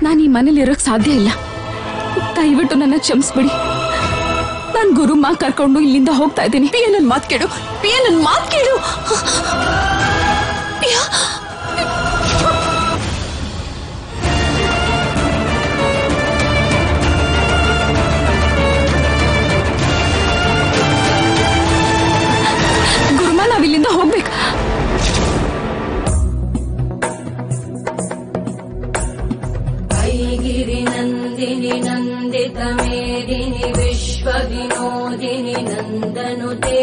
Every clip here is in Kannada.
ನಾನು ಈ ಮನೇಲಿ ಇರೋಕ್ ಸಾಧ್ಯ ಇಲ್ಲ ದಯವಿಟ್ಟು ನನ್ನ ಕ್ಷಮಿಸ್ಬಿಡಿ ನಾನು ಗುರು ಮಾ ಕರ್ಕೊಂಡು ಇಲ್ಲಿಂದ ಹೋಗ್ತಾ ಇದ್ದೀನಿ ಪಿಯ ನನ್ ಮಾತ್ ಕೇಳು ಪಿಯ ನನ್ ಮಾತ್ ಕೇಳು ಪಿಯ ಗುರುಮಾ ನಾವ್ ಇಲ್ಲಿಂದ ಹೋಗ್ಬೇಕು गिरिनन्दिनि नन्दितमेदिनि विश्वविनोदिनि नन्दनुते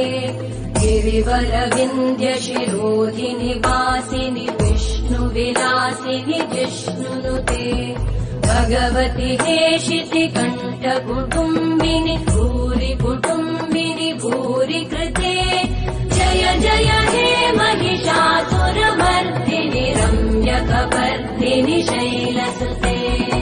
गिरिवरविन्द्यशिरोधिनि वासिनि विष्णुविलासिनि जिष्णुनुते भगवति हेशिति कण्ठकुटुम्बिनि भूरि कुटुम्बिनि भूरि कृते जय जय हे महिषासुरमर्दिनि रम्यकपर्दिनि शैलसुते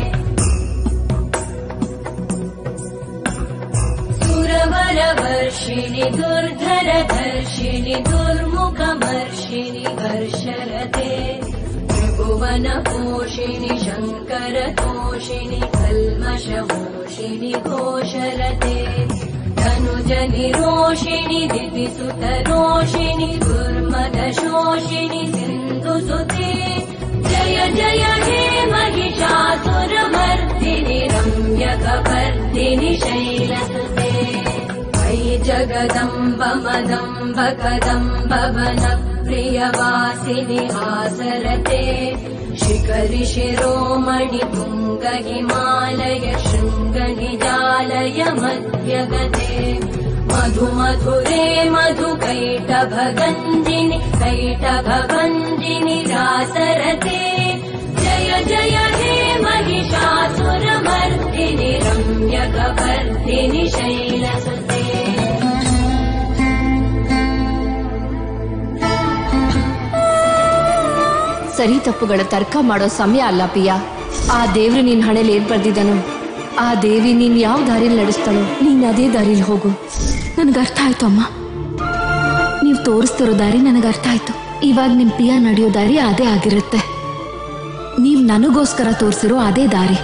सुरवरवर्षिणि दुर्धरधर्षिणि दुर्मुखमर्षिणि हर्षरते त्रिभुवनपोषिणि शङ्करतोषिणि कल्मषमोषिणि घोषरते धनुजनिरोषिणि दितिसुतरोषिणि दुर्मदशोषिणि सिन्धुसुते जय जय हे महिषासुरमर्दिनि रम्यकपर्दिनि शैलसुते अयि जगदम्ब मदम्ब कदम्ब वन प्रियवासिनि आसरते शिखरि शिरोमणि तुङ्ग हिमालय शृङ्गनिजालय मध्यगते मधु मधुरे मधु कैटभगञ्जिनि कैटभगञ्जिनि रासरते जय जय हे महिषासुरमर्दिनि रम्यकपर्दिनि शैलसुते ಸರಿ ತಪ್ಪುಗಳ ತರ್ಕ ಮಾಡೋ ಸಮಯ ಅಲ್ಲ ಪಿಯ ಆ ದೇವ್ರು ನಿನ್ ಹಣೆಲಿ ಏನ್ ಬರ್ದಿದ್ದಾನೋ ಆ ದೇವಿ ನೀನ್ ಯಾವ ದಾರಿಲಿ ನಡೆಸ್ತಾಳೋ ನೀನ್ ಅದೇ ದಾರಿಲಿ ಹೋಗು ನನಗೆ ಅರ್ಥ ಆಯ್ತು ಅಮ್ಮ ನೀವು ತೋರಿಸ್ತಿರೋ ದಾರಿ ನನಗೆ ಅರ್ಥ ಆಯ್ತು ಇವಾಗ ನಿಮ್ ಪಿಯ ನಡೆಯೋ ದಾರಿ ಅದೇ ಆಗಿರುತ್ತೆ ನೀವು ನನಗೋಸ್ಕರ ತೋರಿಸಿರೋ ಅದೇ ದಾರಿ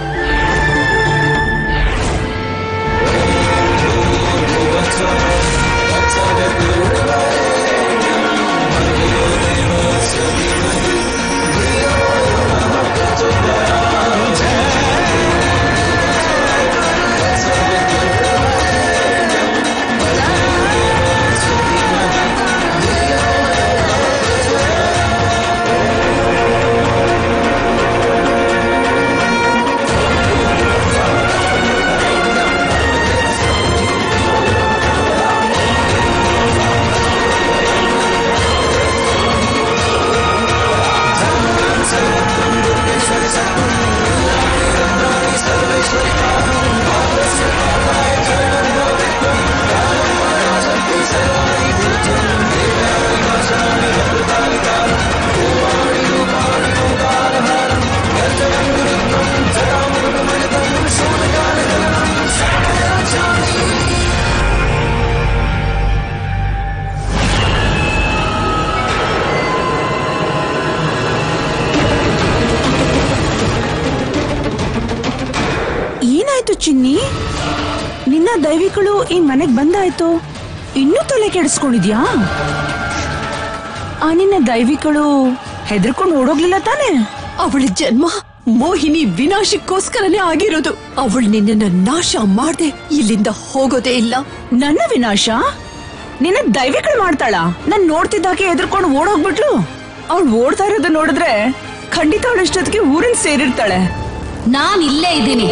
ಏನಾಯ್ತು ಚಿನ್ನಿ ನಿನ್ನ ದೈವಿಗಳು ಈ ಮನೆಗ್ ಬಂದಾಯ್ತು ಇನ್ನೂ ತಲೆ ಕೆಡಿಸ್ಕೊಂಡಿದ್ಯಾ ಆ ನಿನ್ನ ದೈವಿಗಳು ಹೆದರ್ಕೊಂಡು ಓಡೋಗ್ಲಿಲ್ಲ ತಾನೆ ಅವಳ ಜನ್ಮ ಮೋಹಿನಿ ವಿನಾಶಕ್ಕೋಸ್ಕರನೇ ಆಗಿರೋದು ಅವಳು ನಿನ್ನನ್ನ ನಾಶ ಮಾಡ್ದೆ ಇಲ್ಲಿಂದ ಹೋಗೋದೇ ಇಲ್ಲ ನನ್ನ ವಿನಾಶ ನಿನ್ನ ದೈವಿಗಳು ಮಾಡ್ತಾಳ ನಾನ್ ನೋಡ್ತಿದ್ದಾಗೆ ಎದ್ರಕೊಂಡು ಓಡೋಗ್ಬಿಟ್ಲು ಅವಳು ಓಡ್ತಾ ಇರೋದು ನೋಡಿದ್ರೆ ಖಂಡಿತ ಅವಳು ಇಷ್ಟೊತ್ತಿಗೆ ಊರಲ್ಲಿ ಸೇರಿರ್ತಾಳೆ ನಾನ್ ಇಲ್ಲೇ ಇದ್ದೀನಿ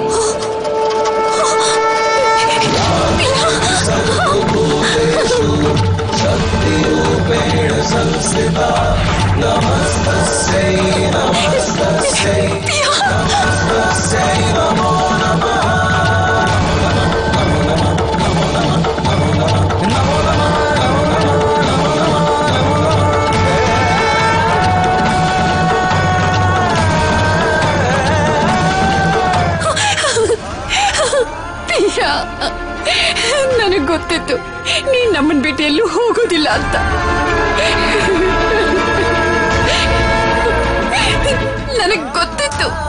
ಪ್ರಿಯಾ ನನಗ್ ಗೊತ್ತಿತ್ತು ನೀನ್ ನಮ್ಮನ್ ಬಿಟ್ಟು ಎಲ್ಲೂ ಹೋಗೋದಿಲ್ಲ ಅಂತ ನನಗ್ ಗೊತ್ತಿತ್ತು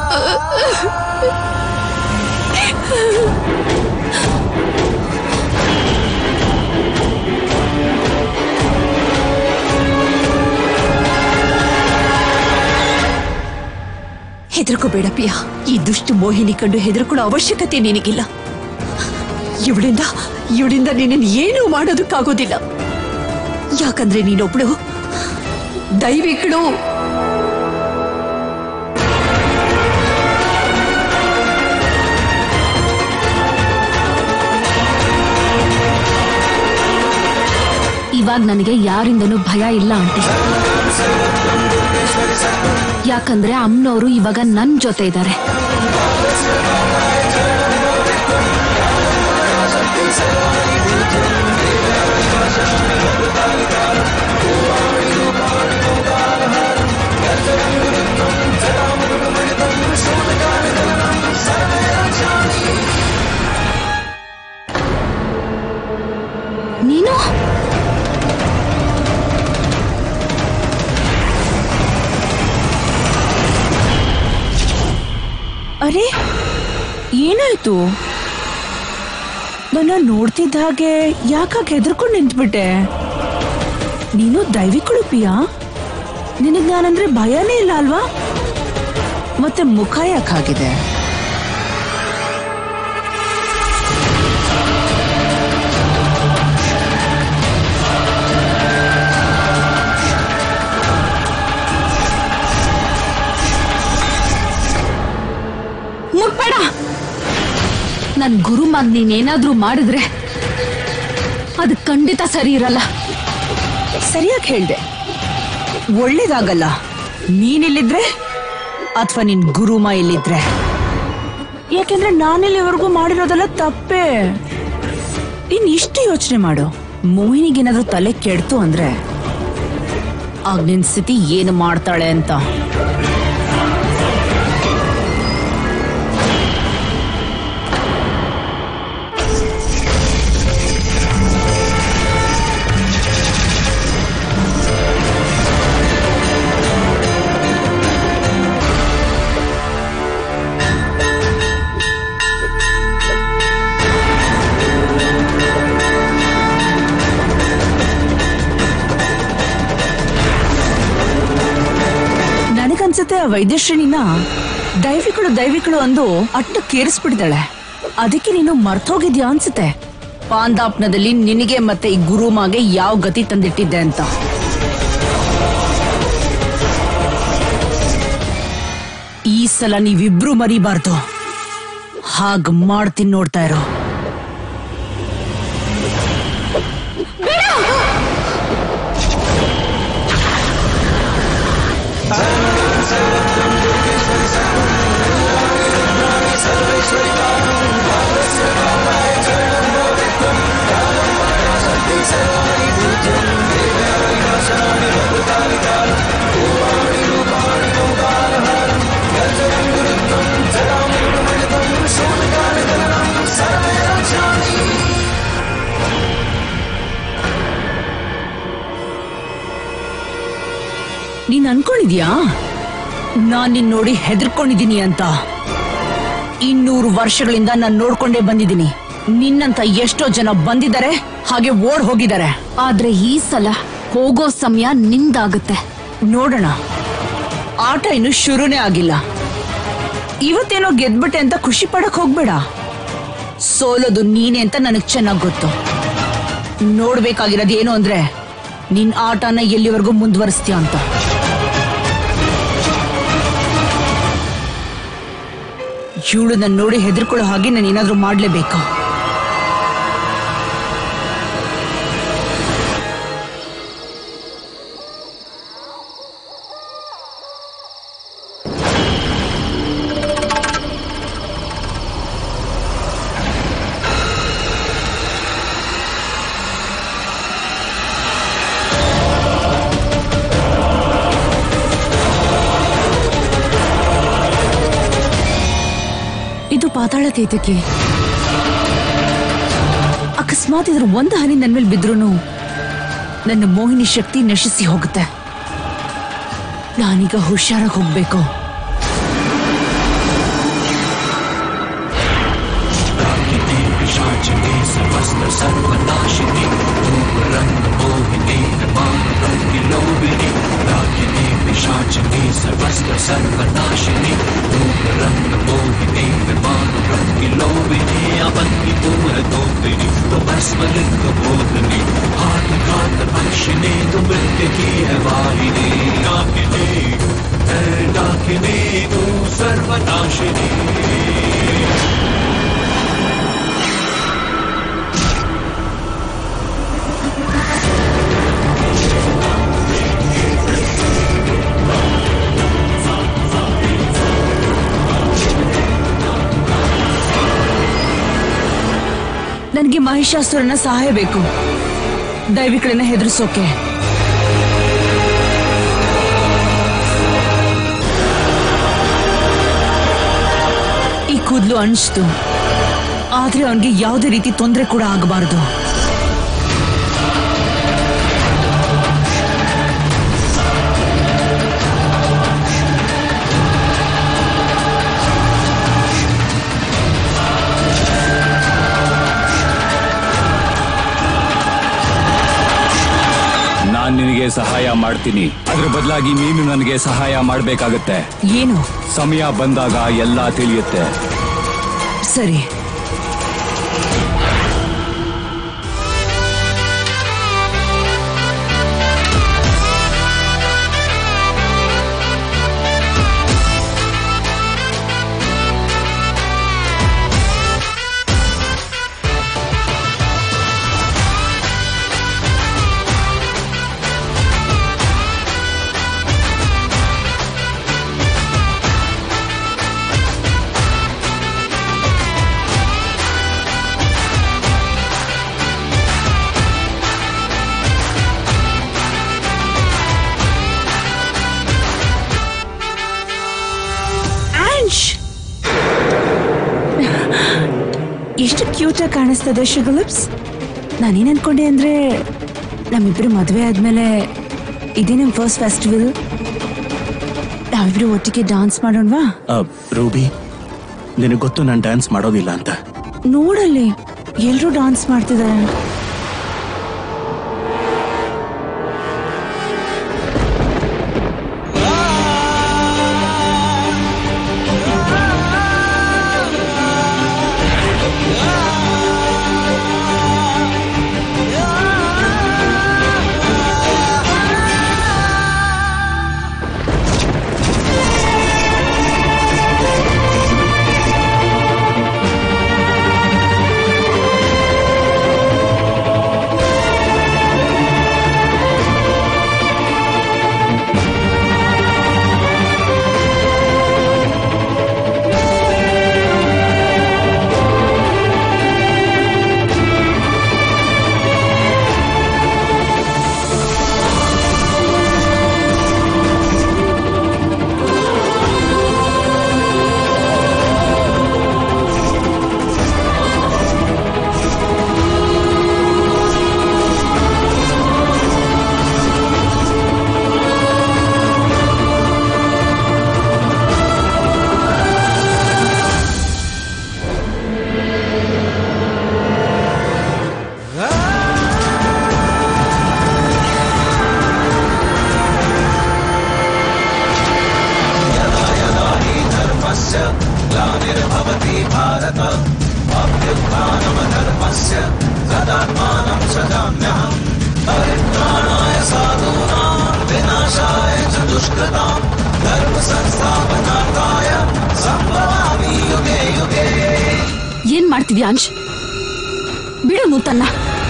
ಹೆದರ್ಕೋಬೇಡ ಪಿಯ ಈ ದುಷ್ಟ ಮೋಹಿನಿ ಕಂಡು ಹೆದರ್ಕೊಳ್ಳೋ ಅವಶ್ಯಕತೆ ನಿನಗಿಲ್ಲ ಇವಳಿಂದ ಇವಳಿಂದ ನಿನ್ನನ್ನು ಏನೂ ಮಾಡೋದಕ್ಕಾಗೋದಿಲ್ಲ ಯಾಕಂದ್ರೆ ನೀನೊಬ್ಳು ದೈವಿಕಳು ಇವಾಗ ನನಗೆ ಯಾರಿಂದನೂ ಭಯ ಇಲ್ಲ ಆಂಟಿ ಯಾಕಂದ್ರೆ ಅಮ್ಮನವರು ಇವಾಗ ನನ್ ಜೊತೆ ಇದ್ದಾರೆ ನೀನು ಅರೆ ಏನಾಯ್ತು ನನ್ನ ನೋಡ್ತಿದ್ದ ಹಾಗೆ ಯಾಕಾಗ ಹೆದರ್ಕೊಂಡು ನಿಂತ್ಬಿಟ್ಟೆ ನೀನು ದೈವಿಕಳು ಪಿಯಾ ನಿನಗ್ ನಾನಂದ್ರೆ ಭಯನೇ ಇಲ್ಲ ಅಲ್ವಾ ಮತ್ತೆ ಮುಖ ಯಾಕಾಗಿದೆ ಮುಟ್ಬೇಡ ನನ್ ಗುರುಮಾಗ್ ನೀನೇನಾದ್ರೂ ಮಾಡಿದ್ರೆ ಅದು ಖಂಡಿತ ಸರಿ ಇರಲ್ಲ ಸರಿಯಾಗಿ ಹೇಳ್ದೆ ಒಳ್ಳೇದಾಗಲ್ಲ ನೀನಿಲ್ಲಿದ್ರೆ ಅಥವಾ ನಿನ್ ಗುರುಮ ಇಲ್ಲಿದ್ರೆ ಯಾಕೆಂದ್ರೆ ನಾನಿಲ್ಲಿವರೆಗೂ ಮಾಡಿರೋದೆಲ್ಲ ತಪ್ಪೇ ನೀನ್ ಇಷ್ಟು ಯೋಚನೆ ಮಾಡು ಮೋಹಿನಿಗೇನಾದ್ರೂ ತಲೆ ಕೆಡ್ತು ಅಂದ್ರೆ ಆಗ ನಿನ್ ಸ್ಥಿತಿ ಏನು ಮಾಡ್ತಾಳೆ ಅಂತ ನನಗನ್ಸುತ್ತೆ ಆ ವೈದ್ಯಶ್ರೀನಿನ ದೈವಿಕಳು ದೈವಿಕಳು ಅಂದು ಅಟ್ಟು ಕೇರಿಸ್ಬಿಟ್ಟಿದ್ದಾಳೆ ಅದಕ್ಕೆ ನೀನು ಮರ್ತೋಗಿದ್ಯಾ ಅನ್ಸುತ್ತೆ ಪಾಂದಾಪ್ನದಲ್ಲಿ ನಿನಗೆ ಮತ್ತೆ ಈ ಗುರುಮಾಗೆ ಯಾವ ಗತಿ ತಂದಿಟ್ಟಿದ್ದೆ ಅಂತ ಈ ಸಲ ನೀವಿಬ್ರು ಮರಿಬಾರ್ದು ಹಾಗ್ ಮಾಡ್ತೀನಿ ನೋಡ್ತಾ ಇರೋ ನೀನ್ ಅನ್ಕೊಂಡಿದ್ಯಾ ನಾನ್ ನಿನ್ ನೋಡಿ ಹೆದರ್ಕೊಂಡಿದೀನಿ ಅಂತ ಇನ್ನೂರು ವರ್ಷಗಳಿಂದ ನಾನ್ ನೋಡ್ಕೊಂಡೇ ಬಂದಿದ್ದೀನಿ ನಿನ್ನಂತ ಎಷ್ಟೋ ಜನ ಬಂದಿದ್ದಾರೆ ಹಾಗೆ ಓಡ್ ಹೋಗಿದ್ದಾರೆ ಆದ್ರೆ ಈ ಸಲ ಹೋಗೋ ಸಮಯ ನಿಂದಾಗುತ್ತೆ ನೋಡೋಣ ಆಟ ಇನ್ನು ಶುರುನೇ ಆಗಿಲ್ಲ ಇವತ್ತೇನೋ ಗೆದ್ಬಿಟ್ಟೆ ಅಂತ ಖುಷಿ ಪಡಕ್ ಹೋಗ್ಬೇಡ ಸೋಲೋದು ನೀನೆ ಅಂತ ನನಗ್ ಚೆನ್ನಾಗ್ ಗೊತ್ತು ನೋಡ್ಬೇಕಾಗಿರೋದು ಏನು ಅಂದ್ರೆ ನಿನ್ ಆಟನ ಎಲ್ಲಿವರೆಗೂ ಮುಂದುವರಿಸ್ತೀಯ ಅಂತ ಇವಳು ನನ್ನ ನೋಡಿ ಹೆದರ್ಕೊಳ್ಳೋ ಹಾಗೆ ನಾನು ಏನಾದ್ರೂ ಮಾಡ್ಲೇಬೇಕು ಇದು ಪಾತಾಳ ತೇತಕ್ಕೆ ಅಕಸ್ಮಾತ್ ಇದ್ರ ಒಂದು ಹನಿ ನನ್ ಮೇಲೆ ಬಿದ್ರೂ ನನ್ನ ಮೋಹಿನಿ ಶಕ್ತಿ ನಶಿಸಿ ಹೋಗುತ್ತೆ ನಾನೀಗ ಹುಷಾರಾಗಿ ಹೋಗ್ಬೇಕು सर्वनाशिनी मोहिनी मानु प्रतिलोभिनी अवन्ति पूरतोत्रिनी तो भस्मलिंग बोधनी हाथ घात भक्षिणी तो मृत्यु की है वाहिनी डाकिनी है डाकिनी तू सर्वनाशिनी ನನಗೆ ಮಹಿಷಾಸುರನ ಸಹಾಯ ಬೇಕು ದೈವಿಗಳನ್ನ ಹೆದರ್ಸೋಕೆ ಈ ಕೂದಲು ಅಣಿಸ್ತು ಆದ್ರೆ ಅವನಿಗೆ ಯಾವುದೇ ರೀತಿ ತೊಂದರೆ ಕೂಡ ಆಗಬಾರದು ನಾನ್ ನಿನಗೆ ಸಹಾಯ ಮಾಡ್ತೀನಿ ಅದ್ರ ಬದಲಾಗಿ ನೀನು ನನಗೆ ಸಹಾಯ ಮಾಡ್ಬೇಕಾಗತ್ತೆ ಏನು ಸಮಯ ಬಂದಾಗ ಎಲ್ಲ ತಿಳಿಯುತ್ತೆ ಸರಿ ಆಂಶ್ ಎಷ್ಟು ಕ್ಯೂಟ್ ಆಗಿ ಕಾಣಿಸ್ತದೆ ಶುಗಲಿಪ್ಸ್ ನಾನೇನ್ ಅನ್ಕೊಂಡೆ ಅಂದ್ರೆ ನಮ್ಮಿಬ್ರು ಮದ್ವೆ ಆದ್ಮೇಲೆ ಇದೇ ನಮ್ ಫಸ್ಟ್ ಫೆಸ್ಟಿವಲ್ ನಾವಿಬ್ರು ಒಟ್ಟಿಗೆ ಡಾನ್ಸ್ ಮಾಡೋಣವಾ ರೂಬಿ ನಿನಗೆ ಗೊತ್ತು ನಾನು ಡ್ಯಾನ್ಸ್ ಮಾಡೋದಿಲ್ಲ ಅಂತ ನೋಡಲ್ಲಿ ಎಲ್ರು ಡಾನ್ಸ್ ಮಾಡ್ತಿದ್ದಾರೆ ಏನ್ ಮಾಡ್ತಿದ್ಯಾ ಅಂಶ್ ಬಿಡು ನೂತನ್ನ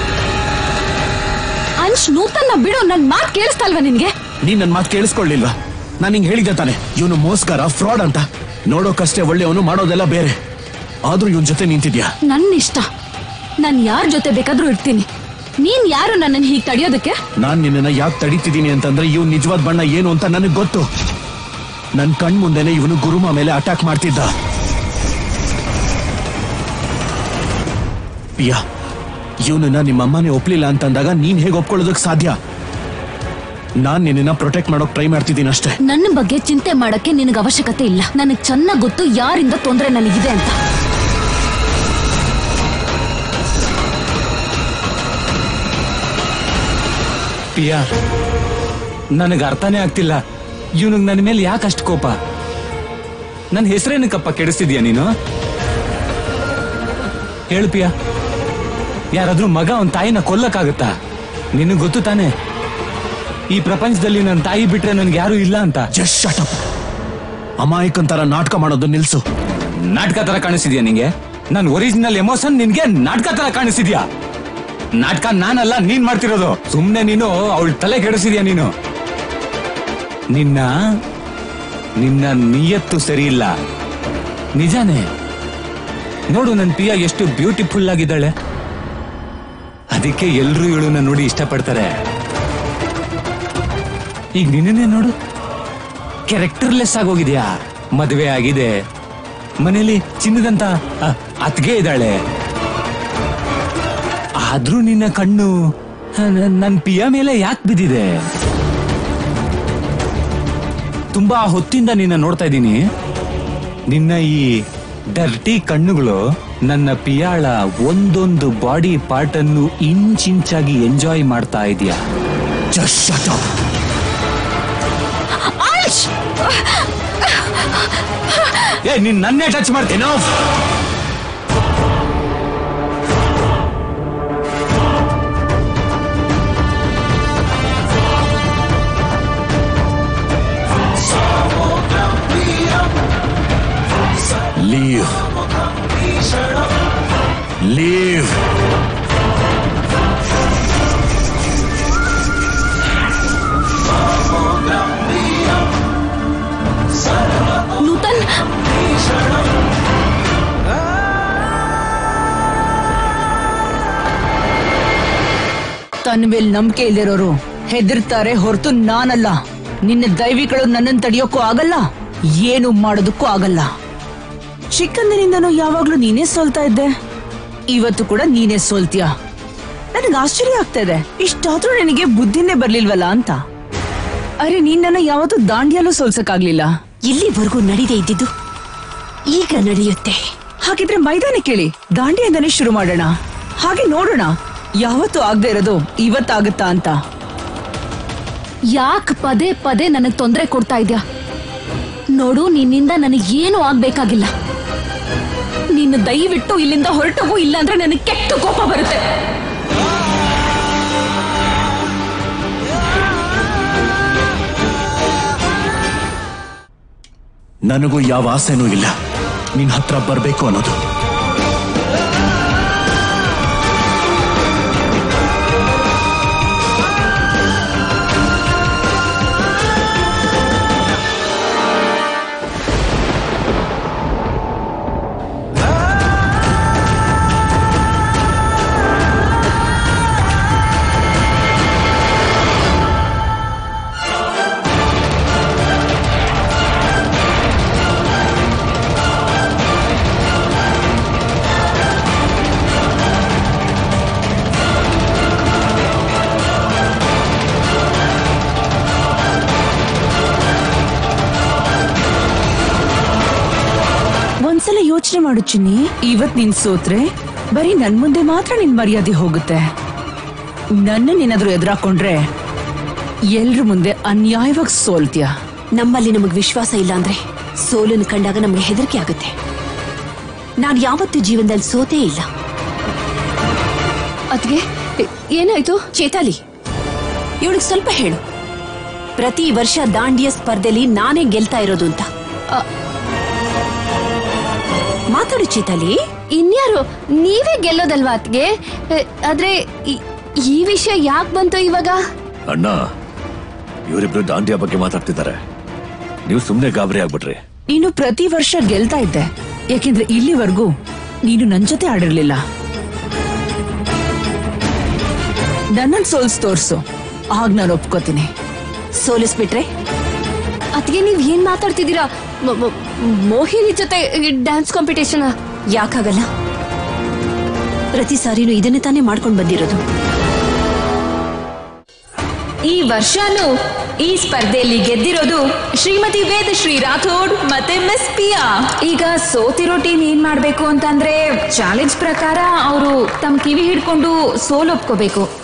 ಅಂಶ್ ನೂತನ್ನ ಬಿಡು ನನ್ ಮಾತ್ ಕೇಳಿಸ್ತಾ ಇಲ್ವಾ ನಿನ್ಗೆ ನೀನ್ ನನ್ ಮಾತು ಕೇಳಿಸ್ಕೊಳ್ಳಿಲ್ವಾ ನಾನು ಹಿಂಗ್ ಹೇಳಿದ್ದೆ ತಾನೆ ಇವನು ಮೋಸ್ಕರ ಫ್ರಾಡ್ ಅಂತ ನೋಡೋಕಷ್ಟೇ ಒಳ್ಳೆಯವನು ಮಾಡೋದೆಲ್ಲ ಬೇರೆ ಆದ್ರೂ ಇವನ್ ಜೊತೆ ನಿಂತಿದ್ಯಾ ನನ್ನ ಇಷ್ಟ ನಾನ್ ಯಾರ ಜೊತೆ ಬೇಕಾದ್ರೂ ಇರ್ತೀನಿ ನೀನ್ ಯಾರು ನನ್ನನ್ನು ಹೀಗ್ ತಡಿಯೋದಕ್ಕೆ ನಾನ್ ನಿನ್ನನ್ನ ಯಾಕೆ ತಡೀತಿದ್ದೀನಿ ಅಂತಂದ್ರೆ ಇವ್ ನಿಜವಾದ ಬಣ್ಣ ಏನು ಅಂತ ನನಗ್ ಗೊತ್ತು ನನ್ ಕಣ್ ಮುಂದೆನೆ ಇವನು ಗುರುಮ ಮೇಲೆ ಅಟ್ಯಾಕ್ ಮಾಡ್ತಿದ್ದ ಪಿಯಾ ಇವನನ್ನ ನಿಮ್ಮ ಅಮ್ಮನೇ ಒಪ್ಲಿಲ್ಲ ಅಂತಂದಾಗ ನೀನ್ ಹೇಗೆ ಒಪ್ಕೊಳ್ಳೋದಕ್ ಸಾಧ್ಯ ನಾನ್ ನಿನ್ನ ಪ್ರೊಟೆಕ್ಟ್ ಮಾಡೋಕ್ ಟ್ರೈ ಮಾಡ್ತಿದ್ದೀನಿ ಅಷ್ಟೇ ನನ್ನ ಬಗ್ಗೆ ಚಿಂತೆ ಮಾಡಕ್ಕೆ ನಿನಗೆ ಅವಶ್ಯಕತೆ ಇಲ್ಲ ನನಗ್ ಚೆನ್ನಾಗ್ ಗೊತ್ತು ಯಾರಿಂದ ತೊಂದ್ರೆ ನನಗಿದೆ ಅಂತ ಪಿಯಾ ನನಗೆ ಅರ್ಥನೇ ಆಗ್ತಿಲ್ಲ ಇವನಿಗೆ ನನ್ನ ಮೇಲೆ ಯಾಕೆ ಅಷ್ಟು ಕೋಪ ನನ್ನ ಹೆಸರೇನಕ್ಕಪ್ಪ ಕೆಡಿಸ್ತಿದ್ಯಾ ನೀನು ಹೇಳು ಪಿಯಾ ಯಾರಾದ್ರೂ ಮಗ ಅವನ್ ತಾಯಿನ ಕೊಲ್ಲಕ್ಕಾಗತ್ತಾ ನಿನಗ್ ಗೊತ್ತು ತಾನೆ ಈ ಪ್ರಪಂಚದಲ್ಲಿ ನನ್ನ ತಾಯಿ ಬಿಟ್ರೆ ನನ್ಗೆ ಯಾರು ಇಲ್ಲ ಅಂತ ಜಸ್ಟ್ ಶಟ್ ಅಪ್ ಅಮಾಯಕನ್ ತರ ನಾಟಕ ಮಾಡೋದು ನಿಲ್ಸು ನಾಟಕ ತರ ಕಾಣಿಸಿದ್ಯಾ ನಿಂಗೆ ನನ್ ಒರಿಜಿನಲ್ ಎಮೋಷನ್ ನಿನ್ಗೆ ನಾಟಕ ತರ ಕಾಣಿಸಿದ್ಯಾ ನಾಟಕ ನಾನಲ್ಲ ನೀನ್ ಮಾಡ್ತಿರೋದು ಸುಮ್ನೆ ನೀನು ಅವಳ ತಲೆ ಕೆಡಿಸಿದ್ಯಾ ನೀನು ನಿನ್ನ ನಿನ್ನ ನಿಯತ್ತು ಸರಿ ಇಲ್ಲ ನಿಜಾನೇ ನೋಡು ನನ್ ಪಿಯ ಎಷ್ಟು ಬ್ಯೂಟಿಫುಲ್ ಆಗಿದ್ದಾಳೆ ಅದಕ್ಕೆ ಎಲ್ರು ಇವಳನ್ನ ನೋಡಿ ಇಷ್ಟಪಡ್ತಾರೆ ಈಗ ನಿನ್ನೇ ನೋಡು ಕ್ಯಾರೆಕ್ಟರ್ಲೆಸ್ ಆಗೋಗಿದ್ಯಾ ಮದುವೆ ಆಗಿದೆ ಮನೇಲಿ ಚಿನ್ನದಂತ ಅ, ಅತ್ಗೆ ಇದ್ದಾಳೆ ಆದ್ರೂ ನಿನ್ನ ಕಣ್ಣು ಅ, ನ- ನನ್ ಪಿಯ ಮೇಲೆ ಯಾಕೆ ಬಿದ್ದಿದೆ ತುಂಬಾ ಹೊತ್ತಿಂದ ನಿನ್ನ ನೋಡ್ತಾ ಇದ್ದೀನಿ ನಿನ್ನ ಈ ಡರ್ಟಿ ಕಣ್ಣುಗಳು ನನ್ನ ಪಿಯಾಳ ಒಂದೊಂದು ಬಾಡಿ ಪಾರ್ಟ್ ಅನ್ನು ಇಂಚಿಂಚಾಗಿ ಎಂಜಾಯ್ ಮಾಡ್ತಾ ಇದೆಯಾ ಜಸ್ಟ್ ಶಟ್ ಅಪ್ ಏ ನೀನ್ ನನ್ನೇ ಟಚ್ ಮಾಡ್ತೀನೋ ಲೀವ್ ಲೀವ್ ನೂತನ್ ತನ್ನ ಮೇಲೆ ನಂಬಿಕೆ ಇಲ್ಲಿರೋರು ಹೆದರ್ತಾರೆ ಹೊರತು ನಾನಲ್ಲ ನಿನ್ನ ದೈವಿಗಳು ನನ್ನನ್ನು ತಡೆಯೋಕ್ಕೂ ಆಗಲ್ಲ ಏನು ಮಾಡೋದಕ್ಕೂ ಆಗಲ್ಲ ಚಿಕ್ಕಂದಿನಿಂದನೂ ಯಾವಾಗ್ಲೂ ನೀನೇ ಸೋಲ್ತಾ ಇದ್ದೆ ಇವತ್ತು ಕೂಡ ನೀನೇ ಸೋಲ್ತೀಯ ನನಗೆ ಆಶ್ಚರ್ಯ ಆಗ್ತಾ ಇದೆ ಇಷ್ಟಾದ್ರೂ ನನಗೆ ಬುದ್ಧಿನೇ ಬರ್ಲಿಲ್ವಲ್ಲ ಅಂತ ಅರೆ ನೀನ್ ನನ್ನ ಯಾವತ್ತೂ ದಾಂಡಿಯಲ್ಲೂ ಸೋಲ್ಸಕ್ಕಾಗ್ಲಿಲ್ಲ ಇಲ್ಲಿವರೆಗೂ ನಡೀದೇ ಇದ್ದಿದ್ದು ಈಗ ನಡೆಯುತ್ತೆ ಹಾಗಿದ್ರೆ ಮೈದಾನ ಕೇಳಿ ದಾಂಡಿಯಿಂದನೇ ಶುರು ಮಾಡೋಣ ಹಾಗೆ ನೋಡೋಣ ಯಾವತ್ತೂ ಆಗದೆ ಇರೋದು ಇವತ್ತಾಗುತ್ತಾ ಅಂತ ಯಾಕ್ ಪದೇ ಪದೇ ನನಗ್ ತೊಂದರೆ ಕೊಡ್ತಾ ಇದ್ಯಾ ನೋಡು ನಿನ್ನಿಂದ ನನಗೆ ಏನು ಆಗ್ಬೇಕಾಗಿಲ್ಲ ನೀನು ದಯವಿಟ್ಟು ಇಲ್ಲಿಂದ ಹೊರಟೋಗು ಇಲ್ಲಾಂದ್ರೆ ನನಗೆ ಕೆಟ್ಟ ಕೋಪ ಬರುತ್ತೆ ನನಗೂ ಯಾವ ಆಸೆನೂ ಇಲ್ಲ ನಿನ್ ಹತ್ರ ಬರ್ಬೇಕು ಅನ್ನೋದು ಒಂದ್ಸಲ ಯೋಚನೆ ಮಾಡು ಚಿನ್ನಿ ಇವತ್ ನೀನ್ ಸೋತ್ರೆ ಬರೀ ನನ್ ಮುಂದೆ ಮಾತ್ರ ನಿನ್ ಮರ್ಯಾದೆ ಹೋಗುತ್ತೆ ನನ್ನ ನೀನಾದ್ರೂ ಎದುರಾಕೊಂಡ್ರೆ ಎಲ್ರ ಮುಂದೆ ಅನ್ಯಾಯವಾಗಿ ಸೋಲ್ತೀಯ ನಮ್ಮಲ್ಲಿ ನಮಗ್ ವಿಶ್ವಾಸ ಇಲ್ಲ ಅಂದ್ರೆ ಸೋಲನ್ನು ಕಂಡಾಗ ನಮಗೆ ಹೆದರಿಕೆ ಆಗುತ್ತೆ ನಾನ್ ಯಾವತ್ತೂ ಜೀವನದಲ್ಲಿ ಸೋತೇ ಇಲ್ಲ ಅದ್ಗೆ ಏನಾಯ್ತು ಚೇತಾಲಿ ಇವಳಿಗೆ ಸ್ವಲ್ಪ ಹೇಳು ಪ್ರತಿ ವರ್ಷ ದಾಂಡಿಯ ಸ್ಪರ್ಧೆಲಿ ನಾನೇ ಗೆಲ್ತಾ ಇರೋದು ಅಂತ ಅ, ಮಾತಾಡು ಚೇತಾಲಿ ಇನ್ಯಾರು ನೀವೇ ಗೆಲ್ಲೋದಲ್ವಾ ಅತ್ಗೆ ಎ, ಆದ್ರೆ ಈ- ಈ ವಿಷಯ ಯಾಕೆ ಬಂತು ಇವಾಗ ಅಣ್ಣ ಇವರಿಬ್ರು ದಾಂಡಿಯಾ ಬಗ್ಗೆ ಮಾತಾಡ್ತಿದ್ದಾರೆ ನೀವು ಸುಮ್ನೆ ಗಾಬರಿ ಆಗ್ಬಿಟ್ರಿ ನೀನು ಪ್ರತಿ ವರ್ಷ ಗೆಲ್ತಾ ಇದ್ದೆ ಯಾಕೆಂದ್ರೆ ಇಲ್ಲಿವರೆಗೂ ನೀನು ನನ್ ಜೊತೆ ಆಡಿರ್ಲಿಲ್ಲ ನನ್ನನ್ ಸೋಲ್ಸ್ ತೋರ್ಸು ಆಗ ನಾನು ಒಪ್ಕೋತೀನಿ ಸೋಲಿಸ್ಬಿಟ್ರೆ ಅತ್ಗೆ ನೀವ್ ಏನ್ ಮಾತಾಡ್ತಿದ್ದೀರಾ ಮ- ಮ- ಮೋಹಿನಿ ಜೊತೆ ಡ್ಯಾನ್ಸ್ ಕಾಂಪಿಟೇಷನ್ ಯಾಕಾಗಲ್ಲ ಪ್ರತಿ ಸಾರಿನೂ ಇದನ್ನೇ ತಾನೇ ಮಾಡ್ಕೊಂಡ್ ಬಂದಿರೋದು ಈ ವರ್ಷನೂ ಈ ಸ್ಪರ್ಧೆಯಲ್ಲಿ ಗೆದ್ದಿರೋದು ಶ್ರೀಮತಿ ವೇದಶ್ರೀ ರಾಥೋಡ್ ಮತ್ತೆ ಮಿಸ್ ಪಿಯಾ ಈಗ ಸೋತಿರೋ ಟೀಮ್ ಏನ್ ಮಾಡ್ಬೇಕು ಅಂತಂದ್ರೆ ಚಾಲೆಂಜ್ ಪ್ರಕಾರ ಅವರು ತಮ್ಮ ಕಿವಿ ಹಿಡ್ಕೊಂಡು ಸೋಲ್ ಒಪ್ಕೋಬೇಕು